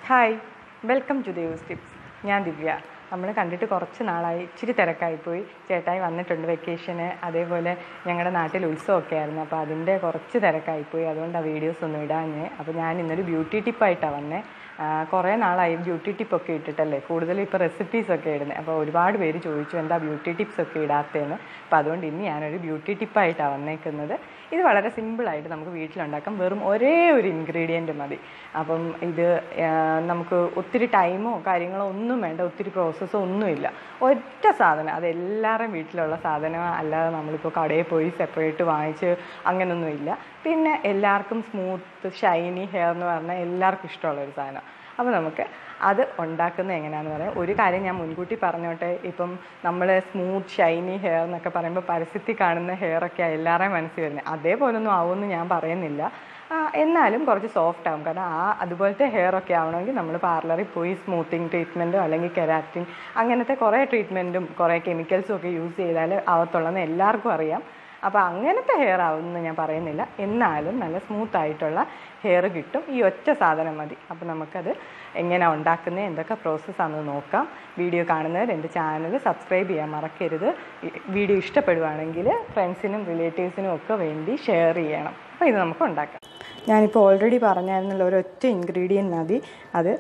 hi welcome to Devas tips ഞാൻ ദിവ്യ നമ്മൾ കണ്ടിട്ട് കുറച്ച് നാളായി ഇച്ചിരി തിരക്കായിപ്പോയി ചേട്ടായി വന്നിട്ടുണ്ട് വെക്കേഷന് അതേപോലെ ഞങ്ങളുടെ നാട്ടിൽ ഉത്സവമൊക്കെ ആയിരുന്നു അപ്പോൾ അതിൻ്റെ കുറച്ച് തിരക്കായിപ്പോയി അതുകൊണ്ട് ആ വീഡിയോസ് ഒന്നും ഇടാഞ്ഞ് അപ്പോൾ ഞാൻ ഇന്നൊരു ബ്യൂട്ടി ടിപ്പായിട്ടാണ് വന്നേ ആ, കുറേ നാളായി ബ്യൂട്ടി ടിപ്പൊക്കെ ഇട്ടിട്ടല്ലേ കൂടുതലും ഇപ്പോൾ റെസിപ്പീസ് ഒക്കെ ഇടുന്നത് അപ്പോൾ ഒരുപാട് പേര് ചോദിച്ചു എന്താ ബ്യൂട്ടി ടിപ്സ് ഒക്കെ ഇടാത്തതെന്ന് അപ്പോൾ അതുകൊണ്ട് ഇന്ന് ഞാനൊരു ബ്യൂട്ടി ടിപ്പായിട്ടാണ് വന്നേക്കുന്നത് ഇത് വളരെ സിമ്പിളായിട്ട് നമുക്ക് വീട്ടിലുണ്ടാക്കാം വെറും ഒരേ ഒരു ഇൻഗ്രീഡിയൻറ്റ് മതി അപ്പം ഇത് ആ, നമുക്ക് ഒത്തിരി ടൈമോ കാര്യങ്ങളോ ഒന്നും വേണ്ട ഒത്തിരി പ്രോസസ്സോ ഒന്നുമില്ല ഒറ്റ സാധനം അത് എല്ലാവരുടെയും വീട്ടിലുള്ള സാധനം അല്ലാതെ നമ്മളിപ്പോൾ കടയിൽ പോയി സെപ്പറേറ്റ് വാങ്ങിച്ച് അങ്ങനെയൊന്നുമില്ല പിന്നെ എല്ലാവർക്കും സ്മൂത്ത് ഷൈനി ഹെയർ എന്ന് പറഞ്ഞാൽ എല്ലാവർക്കും ഇഷ്ടമുള്ള ഒരു സാധനം അപ്പോൾ നമുക്ക് അത് ഉണ്ടാക്കുന്നത് എങ്ങനെയാണെന്ന് പറയാം ഒരു കാര്യം ഞാൻ മുൻകൂട്ടി പറഞ്ഞോട്ടെ ഇപ്പം നമ്മൾ സ്മൂത്ത് ഷൈനി ഹെയർ എന്നൊക്കെ പറയുമ്പോൾ പരസ്യത്തിൽ കാണുന്ന ഹെയറൊക്കെ എല്ലാവരുടെയും മനസ്സിൽ വരുന്നത് അതേപോലൊന്നും ആവുമെന്ന് ഞാൻ പറയുന്നില്ല ആ, എന്നാലും കുറച്ച് സോഫ്റ്റ് ആവും കാരണം ആ അതുപോലത്തെ ഹെയർ ഒക്കെ ആവണമെങ്കിൽ നമ്മൾ പാർലറിൽ പോയി സ്മൂത്തിങ് ട്രീറ്റ്മെൻറ്റോ അല്ലെങ്കിൽ കെരാറ്റിൻ അങ്ങനത്തെ കുറേ ട്രീറ്റ്മെൻറ്റും കുറേ കെമിക്കൽസും ഒക്കെ യൂസ് ചെയ്താൽ ആവത്തുള്ളതെന്ന് എല്ലാവർക്കും അറിയാം അപ്പോൾ അങ്ങനത്തെ ഹെയർ ആവുമെന്ന് ഞാൻ പറയുന്നില്ല എന്നാലും നല്ല സ്മൂത്ത് ആയിട്ടുള്ള ഹെയർ കിട്ടും ഈ ഒറ്റ സാധനം മതി അപ്പോൾ നമുക്കത് എങ്ങനെയാണ് ഉണ്ടാക്കുന്നത് എന്തൊക്കെ പ്രോസസ്സാണെന്ന് നോക്കാം വീഡിയോ കാണുന്നവർ എൻ്റെ ചാനൽ സബ്സ്ക്രൈബ് ചെയ്യാൻ മറക്കരുത് ഈ വീഡിയോ ഇഷ്ടപ്പെടുവാണെങ്കിൽ ഫ്രണ്ട്സിനും റിലേറ്റീവ്സിനും ഒക്കെ വേണ്ടി ഷെയർ ചെയ്യണം അപ്പോൾ ഇത് നമുക്ക് ഉണ്ടാക്കാം ഞാനിപ്പോൾ ഓൾറെഡി പറഞ്ഞായിരുന്നല്ലോ ഒരൊറ്റ ഇൻഗ്രീഡിയൻറ്റ് മതി അത്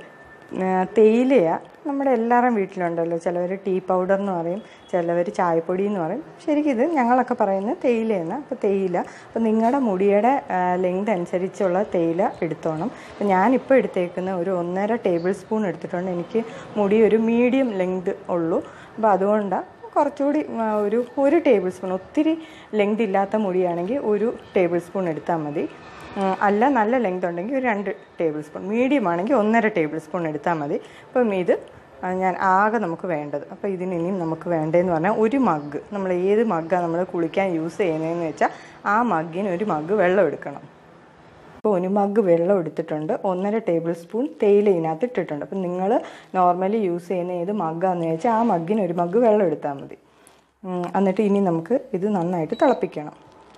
തേയിലയാണ് നമ്മുടെ എല്ലാവരുടെയും വീട്ടിലുണ്ടല്ലോ ചിലവർ ടീ പൗഡർ എന്ന് പറയും ചിലവർ ചായപ്പൊടി എന്ന് പറയും ശരിക്കും ഇത് ഞങ്ങളൊക്കെ പറയുന്നത് തേയിലയെന്ന് അപ്പോൾ തേയില അപ്പോൾ നിങ്ങളുടെ മുടിയുടെ ലെങ്ത് അനുസരിച്ചുള്ള തേയില എടുത്തോണം അപ്പോൾ ഞാനിപ്പോൾ എടുത്തേക്കുന്ന ഒരു ഒന്നര ടേബിൾ സ്പൂൺ എടുത്തിട്ടുണ്ട് എനിക്ക് മുടി ഒരു മീഡിയം ലെങ്ത് ഉള്ളൂ അപ്പോൾ അതുകൊണ്ടാണ് കുറച്ചുകൂടി ആ, ഒരു ഒരു ടേബിൾ സ്പൂൺ ഒത്തിരി ലെങ്ത് ഇല്ലാത്ത മുടിയാണെങ്കിൽ ഒരു ടേബിൾ സ്പൂൺ എടുത്താൽ മതി ഉം, അല്ല നല്ല ലെങ്ത് ഉണ്ടെങ്കിൽ ഒരു രണ്ട് ടേബിൾ സ്പൂൺ മീഡിയം ആണെങ്കിൽ ഒന്നര ടേബിൾ സ്പൂൺ എടുത്താൽ മതി അപ്പം ഇത് ആ, ഞാൻ ആകെ നമുക്ക് വേണ്ടത് അപ്പോൾ ഇതിന് ഇനിയും നമുക്ക് വേണ്ടതെന്ന് പറഞ്ഞാൽ ഒരു മഗ് നമ്മൾ ഏത് മഗ്ഗാണ് നമ്മൾ കുളിക്കാൻ യൂസ് ചെയ്യുന്നതെന്ന് വെച്ചാൽ ആ മഗ്ഗിന് ഒരു മഗ് വെള്ളം എടുക്കണം അപ്പോൾ ഒരു മഗ് വെള്ളം എടുത്തിട്ടുണ്ട് ഒന്നര ടേബിൾ സ്പൂൺ തേയില ഇതിനകത്ത് ഇട്ടിട്ടുണ്ട് അപ്പം നിങ്ങൾ നോർമലി യൂസ് ചെയ്യുന്ന ഏത് മഗ്ഗാന്ന് വെച്ചാൽ ആ മഗ്ഗിന് ഒരു മഗ് വെള്ളം എടുത്താൽ മതി ഉം, എന്നിട്ട് ഇനി നമുക്ക് ഇത് നന്നായിട്ട് തിളപ്പിക്കണം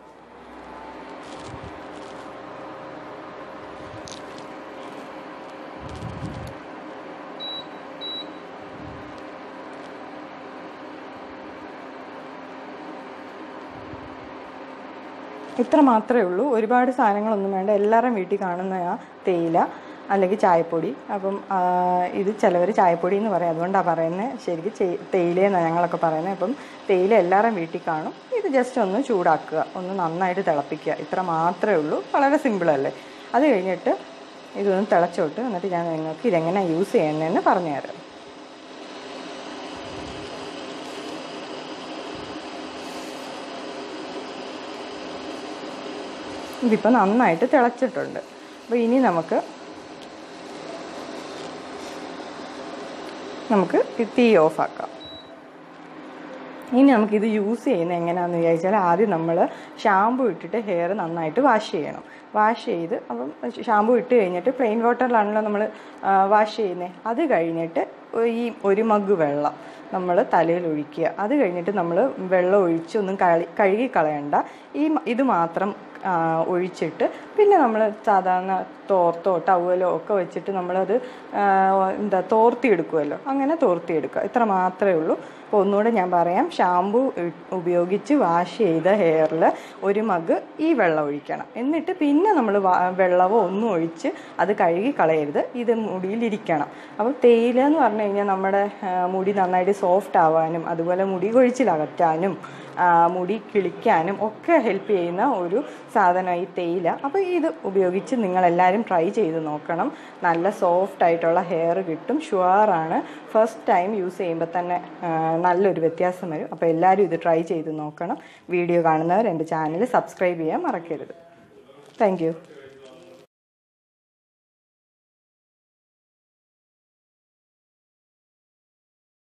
ഇത്ര മാത്രമേ ഉള്ളൂ ഒരുപാട് സാധനങ്ങളൊന്നും വേണ്ട എല്ലാവരുടെയും വീട്ടിൽ കാണുന്ന ആ തേയില അല്ലെങ്കിൽ ചായപ്പൊടി അപ്പം ആ, ഇത് ചിലവർ ചായപ്പൊടി എന്ന് പറയും അതുകൊണ്ടാണ് പറയുന്നത് ശരിക്കും ചെ- തേയിലയെന്നാണ് ഞങ്ങളൊക്കെ പറയുന്നത് അപ്പം തേയില എല്ലാവരുടെയും വീട്ടിൽ കാണും ഇത് ജസ്റ്റ് ഒന്ന് ചൂടാക്കുക ഒന്ന് നന്നായിട്ട് തിളപ്പിക്കുക ഇത്ര മാത്രമേ ഉള്ളൂ വളരെ സിമ്പിളല്ലേ അത് കഴിഞ്ഞിട്ട് ഇതൊന്ന് തിളച്ചോട്ട് എന്നിട്ട് ഞാൻ നിങ്ങൾക്ക് ഇതെങ്ങനെ യൂസ് ചെയ്യുന്നതെന്ന് പറഞ്ഞുതരാം ഇതിപ്പോൾ നന്നായിട്ട് തിളച്ചിട്ടുണ്ട് അപ്പോൾ ഇനി നമുക്ക് നമുക്ക് ഈ തീ ഓഫാക്കാം ഇനി നമുക്കിത് യൂസ് ചെയ്യുന്നത് എങ്ങനെയാണെന്ന് വിചാരിച്ചാൽ ആദ്യം നമ്മൾ ഷാമ്പു ഇട്ടിട്ട് ഹെയർ നന്നായിട്ട് വാഷ് ചെയ്യണം വാഷ് ചെയ്ത് അപ്പം ഷാമ്പു ഇട്ട് കഴിഞ്ഞിട്ട് പ്ലെയിൻ വാട്ടറിലാണല്ലോ നമ്മൾ വാഷ് ചെയ്യുന്നത് അത് കഴിഞ്ഞിട്ട് ഈ ഒരു മഗ് വെള്ളം നമ്മൾ തലയിൽ ഒഴിക്കുക അത് കഴിഞ്ഞിട്ട് നമ്മൾ വെള്ളം ഒഴിച്ചൊന്നും കളി കഴുകി കളയണ്ട ഈ മ- ഇത് മാത്രം ആ, ഒഴിച്ചിട്ട് പിന്നെ നമ്മൾ സാധാരണ തോർത്തോ ടവലോ ഒക്കെ വെച്ചിട്ട് നമ്മളത് ആ, എന്താ തോർത്തിയെടുക്കുമല്ലോ അങ്ങനെ തോർത്തിയെടുക്കുക ഇത്ര മാത്രമേ ഉള്ളൂ അപ്പോൾ ഒന്നുകൂടെ ഞാൻ പറയാം ഷാമ്പു ഇ- ഉപയോഗിച്ച് വാഷ് ചെയ്ത ഹെയറിൽ ഒരു മഗ് ഈ വെള്ളം ഒഴിക്കണം എന്നിട്ട് പിന്നെ നമ്മൾ വെള്ളമോ ഒന്നും ഒഴിച്ച് അത് കഴുകി കളയരുത് ഇത് മുടിയിലിരിക്കണം അപ്പോൾ തേയില എന്ന് പറഞ്ഞു കഴിഞ്ഞാൽ നമ്മുടെ ആ, മുടി നന്നായിട്ട് സോഫ്റ്റ് ആവാനും അതുപോലെ മുടി കൊഴിച്ചിലകറ്റാനും ആ, മുടി കിളിക്കാനും ഒക്കെ ഹെൽപ്പ് ചെയ്യുന്ന ഒരു സാധനം ഈ തേയില അപ്പോൾ ഇത് ഉപയോഗിച്ച് നിങ്ങളെല്ലാവരും ട്രൈ ചെയ്ത് നോക്കണം നല്ല സോഫ്റ്റ് ആയിട്ടുള്ള ഹെയർ കിട്ടും ഷുവറാണ് ഫസ്റ്റ് ടൈം യൂസ് ചെയ്യുമ്പോൾ തന്നെ ആ, നല്ലൊരു വ്യത്യാസം വരും അപ്പോൾ എല്ലാവരും ഇത് ട്രൈ ചെയ്ത് നോക്കണം വീഡിയോ കാണുന്നവർ എൻ്റെ ചാനൽ സബ്സ്ക്രൈബ് ചെയ്യാൻ മറക്കരുത് താങ്ക്